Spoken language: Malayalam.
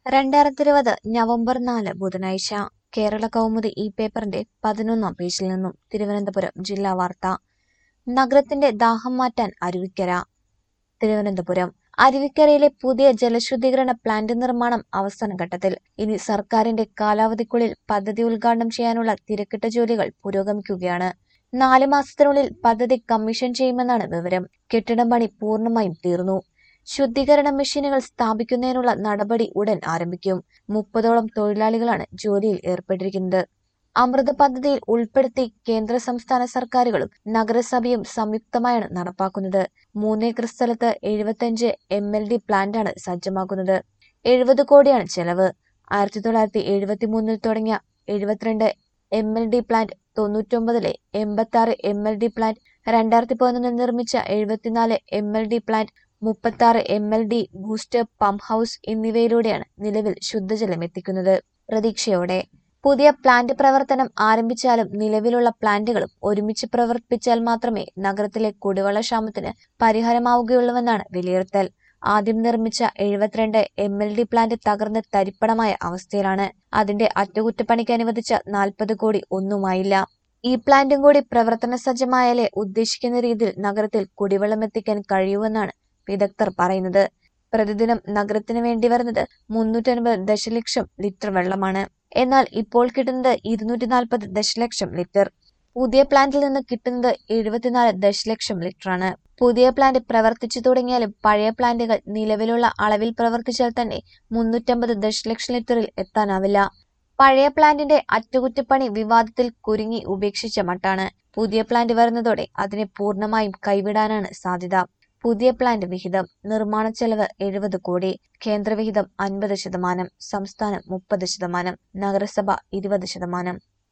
രണ്ടായിരത്തി ഇരുപത് നവംബർ നാല് ബുധനാഴ്ച കേരള കൗമുദി ഈ പേപ്പറിന്റെ പതിനൊന്നാം പേജിൽ നിന്നും തിരുവനന്തപുരം ജില്ലാ വാർത്ത നഗരത്തിന്റെ ദാഹം മാറ്റാൻ അരുവിക്കര തിരുവനന്തപുരം അരുവിക്കരയിലെ പുതിയ ജലശുദ്ധീകരണ പ്ലാന്റ് നിർമ്മാണം അവസാന ഘട്ടത്തിൽ ഇനി സർക്കാരിന്റെ കാലാവധിക്കുള്ളിൽ പദ്ധതി ഉദ്ഘാടനം ചെയ്യാനുള്ള തിരക്കിട്ട ജോലികൾ പുരോഗമിക്കുകയാണ് നാല് മാസത്തിനുള്ളിൽ പദ്ധതി കമ്മീഷൻ ചെയ്യുമെന്നാണ് വിവരം കെട്ടിടം പണി പൂർണ്ണമായും തീർന്നു ശുദ്ധീകരണ മെഷീനുകൾ സ്ഥാപിക്കുന്നതിനുള്ള നടപടി ഉടൻ ആരംഭിക്കും മുപ്പതോളം തൊഴിലാളികളാണ് ജോലിയിൽ ഏർപ്പെട്ടിരിക്കുന്നത് അമൃത് പദ്ധതിയിൽ ഉൾപ്പെടുത്തി കേന്ദ്ര സംസ്ഥാന സർക്കാരുകളും നഗരസഭയും സംയുക്തമായാണ് നടപ്പാക്കുന്നത് മൂന്നേക്കർ സ്ഥലത്ത് എഴുപത്തഞ്ച് എം എൽ ഡി പ്ലാന്റാണ് സജ്ജമാക്കുന്നത് എഴുപത് കോടിയാണ് ചെലവ് ആയിരത്തി തൊള്ളായിരത്തി എഴുപത്തി മൂന്നിൽ തുടങ്ങിയ എഴുപത്തിരണ്ട് എം എൽ ഡി പ്ലാന്റ് തൊണ്ണൂറ്റൊമ്പതിലെ എൺപത്തി ആറ് എം എൽ ഡി പ്ലാന്റ് രണ്ടായിരത്തി പതിനൊന്നിൽ നിർമ്മിച്ച എഴുപത്തിനാല് എം എൽ ഡി പ്ലാന്റ് മുപ്പത്തി ആറ് M L D booster pump house എന്നിവയിലൂടെയാണ് നിലവിൽ ശുദ്ധജലം എത്തിക്കുന്നത് പ്രതീക്ഷയോടെ പുതിയ പ്ലാന്റ് പ്രവർത്തനം ആരംഭിച്ചാലും നിലവിലുള്ള പ്ലാന്റുകളും ഒരുമിച്ച് പ്രവർത്തിപ്പിച്ചാൽ മാത്രമേ നഗരത്തിലെ കുടിവെള്ള ക്ഷാമത്തിന് പരിഹാരമാവുകയുള്ളൂവെന്നാണ് വിലയിരുത്തൽ ആദ്യം നിർമ്മിച്ച എഴുപത്തിരണ്ട് എം എൽ ഡി പ്ലാന്റ് തകർന്ന് തരിപ്പണമായ അവസ്ഥയിലാണ് അതിന്റെ അറ്റകുറ്റപ്പണിക്ക് അനുവദിച്ച നാൽപ്പത് കോടി ഒന്നുമായില്ല ഈ പ്ലാന്റും കൂടി പ്രവർത്തന സജ്ജമായാലേ ഉദ്ദേശിക്കുന്ന രീതിയിൽ നഗരത്തിൽ കുടിവെള്ളം എത്തിക്കാൻ കഴിയൂവെന്നാണ് വിദഗ്ധർ പറയുന്നത് പ്രതിദിനം നഗരത്തിന് വേണ്ടി വരുന്നത് മുന്നൂറ്റൻപത് ദശലക്ഷം ലിറ്റർ വെള്ളമാണ് എന്നാൽ ഇപ്പോൾ കിട്ടുന്നത് ഇരുന്നൂറ്റി നാൽപ്പത് ദശലക്ഷം ലിറ്റർ പുതിയ പ്ലാന്റിൽ നിന്ന് കിട്ടുന്നത് എഴുപത്തിനാല് ദശലക്ഷം ലിറ്ററാണ് പുതിയ പ്ലാന്റ് പ്രവർത്തിച്ചു തുടങ്ങിയാലും പഴയ പ്ലാന്റുകൾ നിലവിലുള്ള അളവിൽ പ്രവർത്തിച്ചാൽ തന്നെ മുന്നൂറ്റമ്പത് ദശലക്ഷം ലിറ്ററിൽ എത്താനാവില്ല പഴയ പ്ലാന്റിന്റെ അറ്റകുറ്റപ്പണി വിവാദത്തിൽ കുരുങ്ങി ഉപേക്ഷിച്ച മട്ടാണ് പുതിയ പ്ലാന്റ് വരുന്നതോടെ അതിനെ പൂർണ്ണമായും കൈവിടാനാണ് സാധ്യത പുതിയ പ്ലാന്റ് വിഹിതം നിർമ്മാണ ചെലവ് എഴുപത് കോടി കേന്ദ്രവിഹിതം അൻപത് ശതമാനം സംസ്ഥാനം മുപ്പത് ശതമാനം നഗരസഭ ഇരുപത് ശതമാനം